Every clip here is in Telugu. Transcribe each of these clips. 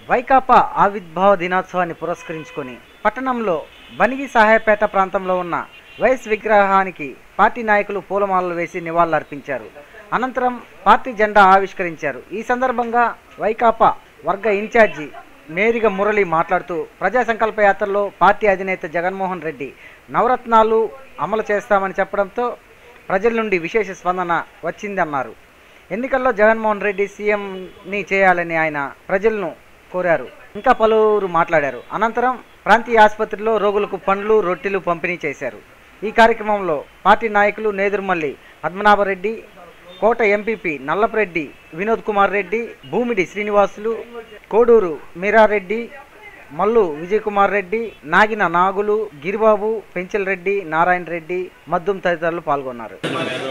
వైకాపా ఆవిర్భావ దినోత్సవాన్ని పురస్కరించుకొని పట్టణంలో బనిగి సహాయపేట ప్రాంతంలో ఉన్న వైఎస్ విగ్రహానికి పార్టీ నాయకులు పూలమాలలు వేసి నివాళులర్పించారు అనంతరం పార్టీ జెండా ఆవిష్కరించారు ఈ సందర్భంగా వైకాపా వర్గ ఇన్ఛార్జి మేరిగ మురళి మాట్లాడుతూ ప్రజా సంకల్ప యాత్రలో పార్టీ అధినేత జగన్మోహన్ రెడ్డి నవరత్నాలు అమలు చేస్తామని చెప్పడంతో ప్రజల నుండి విశేష స్పందన వచ్చిందన్నారు ఎన్నికల్లో జగన్మోహన్ రెడ్డి సీఎంని చేయాలని ఆయన ప్రజలను కోరారు ఇంకా పలువురు మాట్లాడారు అనంతరం ప్రాంతీయ ఆసుపత్రిలో రోగులకు పండ్లు రొట్టెలు పంపిణీ చేశారు ఈ కార్యక్రమంలో పార్టీ నాయకులు నేదురుమల్లి పద్మనాభరెడ్డి కోట ఎంపీపీ నల్లపరెడ్డి వినోద్ కుమార్ రెడ్డి భూమిడి శ్రీనివాసులు కోడూరు మీరారెడ్డి మల్లు విజయ్ కుమార్ రెడ్డి నాగిన నాగులు గిరిబాబు పెంచల్ రెడ్డి నారాయణ రెడ్డి మద్దుం తదితరులు పాల్గొన్నారు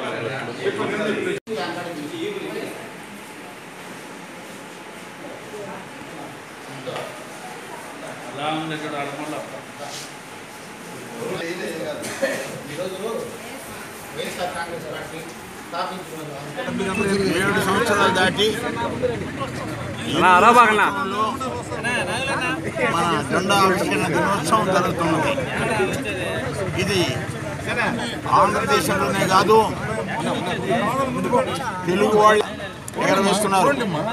ఏడు సంవత్సరాలు దాటి ఈ సంవత్సరంలో మన జెండా ఆవిష్కరణ దినోత్సవం జరుగుతున్నది ఇది ఆంధ్రదేశంలోనే కాదు తెలుగు వాళ్ళు ఎగరవేస్తున్నారు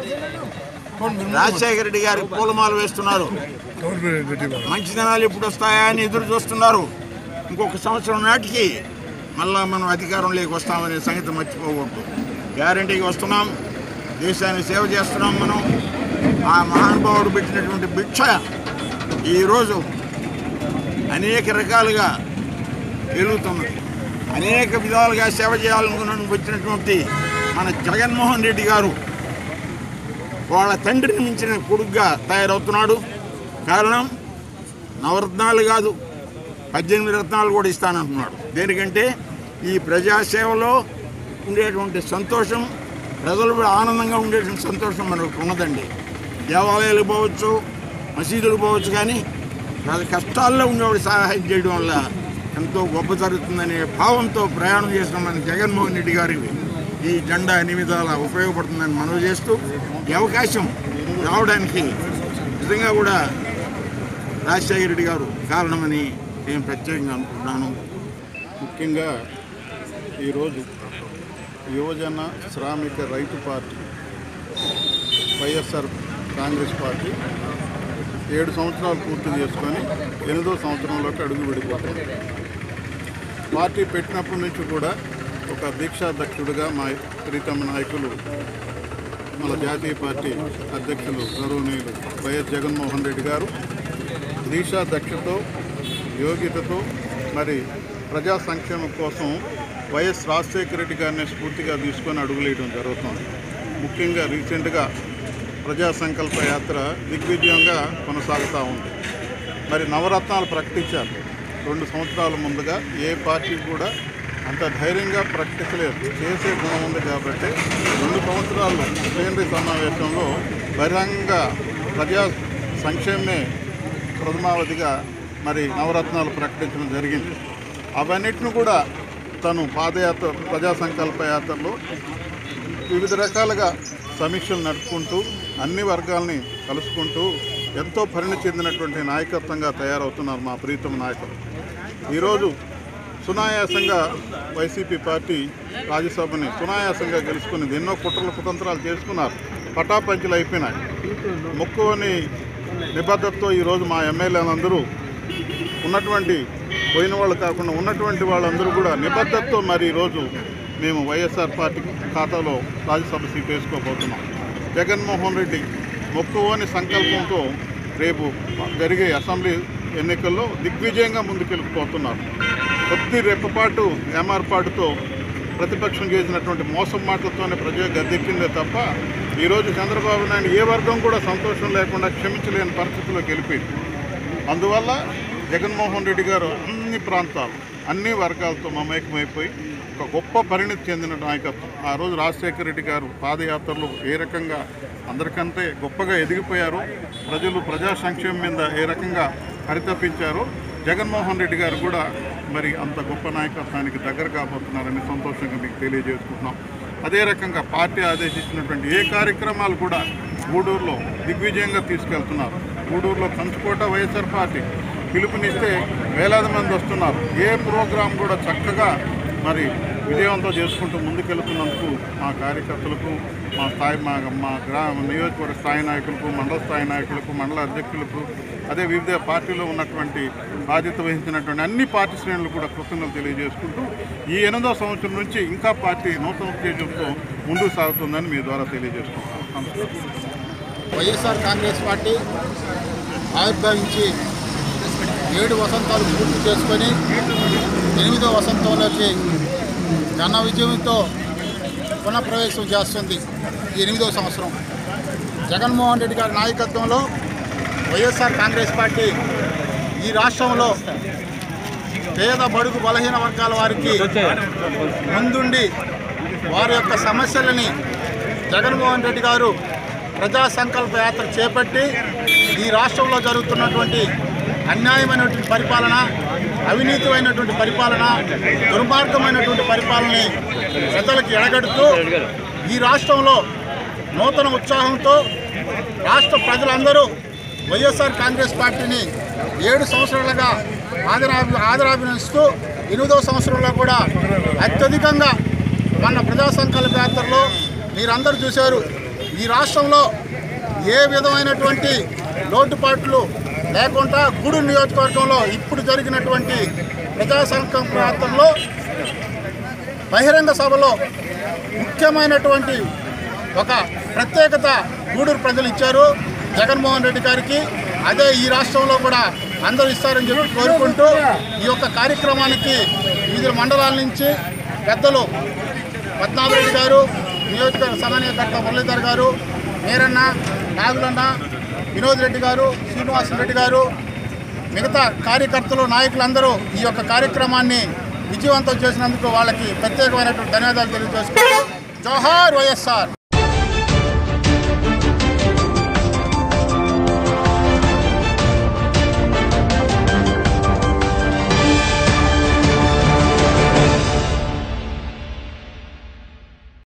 రాజశేఖర రెడ్డి గారికి పూలమాల వేస్తున్నారు మంచి దినాలు ఎప్పుడు వస్తాయా అని ఎదురు చూస్తున్నారు ఇంకొక సంవత్సరం నాటికి మళ్ళా మనం అధికారంలోకి వస్తామనే సంగతి మర్చిపోకూడదు గ్యారంటీకి వస్తున్నాం దేశానికి సేవ చేస్తున్నాం మనం ఆ మహానుభావుడు పెట్టినటువంటి భిక్ష ఈరోజు అనేక రకాలుగా వెలుగుతున్నది అనేక విధాలుగా సేవ చేయాలనుకున్న వచ్చినటువంటి మన జగన్మోహన్ రెడ్డి గారు వాళ్ళ తండ్రిని మించిన కొడుకుగా తయారవుతున్నాడు కారణం నవరత్నాలు కాదు పద్దెనిమిది రత్నాలు కూడా ఇస్తానంటున్నాడు దేనికంటే ఈ ప్రజాసేవలో ఉండేటువంటి సంతోషం ప్రజలు కూడా ఆనందంగా ఉండేటువంటి సంతోషం మనకు ఉన్నదండి దేవాలయాలకు పోవచ్చు మసీదులకు పోవచ్చు కానీ వాళ్ళ కష్టాల్లో ఉండేవాడు సహాయం చేయడం వల్ల ఎంతో గొప్ప జరుగుతుందనే భావంతో ప్రయాణం చేసిన మన జగన్మోహన్ రెడ్డి గారికి ఈ జెండా అన్ని విధాలా ఉపయోగపడుతుందని మనవి చేస్తూ ఈ అవకాశం రావడానికి నిజంగా కూడా రాజశేఖర రెడ్డి గారు కారణమని నేను ప్రత్యేకంగా అనుకుంటున్నాను ముఖ్యంగా ఈరోజు యువజన శ్రామిక రైతు పార్టీ వైఎస్ఆర్ కాంగ్రెస్ పార్టీ ఏడు సంవత్సరాలు పూర్తి చేసుకొని ఎనిమిదో సంవత్సరంలోకి అడుగు విడిపోతుంది పార్టీ పెట్టినప్పటి నుంచి కూడా ఒక దీక్షాధ్యక్షుడిగా మా ప్రీతమ నాయకులు మన జాతీయ పార్టీ అధ్యక్షులు గౌరవనీయులు వైఎస్ జగన్మోహన్ రెడ్డి గారు దీక్షాధ్యక్షతో యోగ్యతతో మరి ప్రజా సంక్షేమం కోసం వైఎస్ రాజశేఖర రెడ్డి గారిని స్ఫూర్తిగా తీసుకొని అడుగులేయడం జరుగుతుంది ముఖ్యంగా రీసెంట్గా ప్రజా సంకల్ప యాత్ర దిగ్విజయంగా కొనసాగుతూ ఉంది మరి నవరత్నాలు ప్రకటించారు రెండు సంవత్సరాల ముందుగా ఏ పార్టీ కూడా అంత ధైర్యంగా ప్రకటించలేదు చేసే గుణం ఉంది కాబట్టి రెండు సంవత్సరాలు ప్లేనరీ సమావేశంలో బహిరంగ ప్రజా సంక్షేమమే ప్రథమావధిగా మరి నవరత్నాలు ప్రకటించడం జరిగింది అవన్నిటిని కూడా తను పాదయాత్ర ప్రజా సంకల్ప యాత్రలో వివిధ రకాలుగా సమీక్షలు నడుపుకుంటూ అన్ని వర్గాల్ని కలుసుకుంటూ ఎంతో పరిణతి చెందినటువంటి నాయకత్వంగా తయారవుతున్నారు మా ప్రీతమ నాయకులు ఈరోజు సునాయాసంగా వైసీపీ పార్టీ రాజ్యసభని సునాయాసంగా గెలుచుకున్నది ఎన్నో కుట్రలు కుతంత్రాలు చేసుకున్నారు పటాపంచులు అయిపోయినాయి మొక్కువని నిబద్ధతతో ఈరోజు మా ఎమ్మెల్యేలందరూ ఉన్నటువంటి పోయిన వాళ్ళు కాకుండా ఉన్నటువంటి వాళ్ళందరూ కూడా నిబద్ధతతో మరి ఈరోజు మేము వైఎస్ఆర్ పార్టీ ఖాతాలో రాజ్యసభ సీట్ వేసుకోబోతున్నాం జగన్మోహన్ రెడ్డి మొక్కువని సంకల్పంతో రేపు జరిగే అసెంబ్లీ ఎన్నికల్లో దిగ్విజయంగా ముందుకెళ్ళిపోతున్నారు కొద్ది రెప్పపాటు ఏమార్పాటుతో ప్రతిపక్షం చేసినటువంటి మోసం మాటలతోనే ప్రజలు గద్దెక్కిందే తప్ప ఈరోజు చంద్రబాబు నాయుడు ఏ వర్గం కూడా సంతోషం లేకుండా క్షమించలేని పరిస్థితిలోకి వెళ్ళిపోయింది అందువల్ల జగన్మోహన్ రెడ్డి గారు అన్ని ప్రాంతాలు అన్ని వర్గాలతో మమేకమైపోయి ఒక గొప్ప పరిణతి చెందిన నాయకత్వం ఆ రోజు రాజశేఖర రెడ్డి గారు పాదయాత్రలో ఏ రకంగా అందరికంటే గొప్పగా ఎదిగిపోయారు ప్రజలు ప్రజా సంక్షేమం మీద ఏ రకంగా పరితపించారో జగన్మోహన్ రెడ్డి గారు కూడా మరి అంత గొప్ప నాయకత్వానికి దగ్గర కాబోతున్నారని సంతోషంగా మీకు తెలియజేసుకుంటున్నాం అదే రకంగా పార్టీ ఆదేశించినటువంటి ఏ కార్యక్రమాలు కూడా గూడూరులో దిగ్విజయంగా తీసుకెళ్తున్నారు గూడూరులో కంచుకోట వైఎస్ఆర్ పార్టీ పిలుపునిస్తే వేలాది మంది వస్తున్నారు ఏ ప్రోగ్రాం కూడా చక్కగా మరి విజయవంతం చేసుకుంటూ ముందుకెళ్తున్నందుకు మా కార్యకర్తలకు మా స్థాయి మా మా గ్రామ నియోజకవర్గ స్థాయి నాయకులకు మండల స్థాయి నాయకులకు మండల అధ్యక్షులకు అదే వివిధ పార్టీలో ఉన్నటువంటి బాధ్యత వహించినటువంటి అన్ని పార్టీ శ్రేణులు కూడా కృతజ్ఞతలు తెలియజేసుకుంటూ ఈ ఎనిమిదో సంవత్సరం నుంచి ఇంకా పార్టీ నూతన ఉత్తేజంతో ముందుకు సాగుతుందని మీ ద్వారా తెలియజేసుకుంటాం నమస్కారం వైఎస్ఆర్ కాంగ్రెస్ పార్టీ ఆవిర్భవించి ఏడు వసంతాలు పూర్తి చేసుకొని ఎనిమిదో వసంతంలోకి ఘన విజయంతో పునఃప్రవేశం చేస్తుంది ఈ ఎనిమిదో సంవత్సరం జగన్మోహన్ రెడ్డి గారి నాయకత్వంలో వైఎస్ఆర్ కాంగ్రెస్ పార్టీ ఈ రాష్ట్రంలో పేద బడుగు బలహీన వర్గాల వారికి ముందుండి వారి యొక్క సమస్యలని జగన్మోహన్ రెడ్డి గారు ప్రజా సంకల్ప యాత్ర చేపట్టి ఈ రాష్ట్రంలో జరుగుతున్నటువంటి అన్యాయమైనటువంటి పరిపాలన అవినీతిమైనటువంటి పరిపాలన దుర్మార్గమైనటువంటి పరిపాలనని ప్రజలకు ఎడగడుతూ ఈ రాష్ట్రంలో నూతన ఉత్సాహంతో రాష్ట్ర ప్రజలందరూ వైఎస్ఆర్ కాంగ్రెస్ పార్టీని ఏడు సంవత్సరాలుగా ఆదరాభి ఆదరాభినిస్తూ ఎనిమిదవ సంవత్సరంలో కూడా అత్యధికంగా మన ప్రజా సంకల్ప యాత్రలో మీరందరూ చూశారు ఈ రాష్ట్రంలో ఏ విధమైనటువంటి లోటుపాట్లు లేకుండా గూడూరు నియోజకవర్గంలో ఇప్పుడు జరిగినటువంటి ప్రజా సంకల్ప యాత్రలో బహిరంగ సభలో ముఖ్యమైనటువంటి ఒక ప్రత్యేకత గూడూరు ప్రజలు ఇచ్చారు జగన్మోహన్ రెడ్డి గారికి అదే ఈ రాష్ట్రంలో కూడా అందరూ ఇస్తారని చెప్పి కోరుకుంటూ ఈ యొక్క కార్యక్రమానికి వివిధ మండలాల నుంచి పెద్దలు పద్మనాభ రెడ్డి గారు నియోజకవర్గ సమన్వయకర్త మురళీధర్ గారు మీరన్న నాగులన్న వినోద్ రెడ్డి గారు శ్రీనివాస రెడ్డి గారు మిగతా కార్యకర్తలు నాయకులందరూ ఈ యొక్క కార్యక్రమాన్ని విజయవంతం చేసినందుకు వాళ్ళకి ప్రత్యేకమైనటువంటి ధన్యవాదాలు తెలియజేసుకుంటూ జోహార్ వైఎస్ఆర్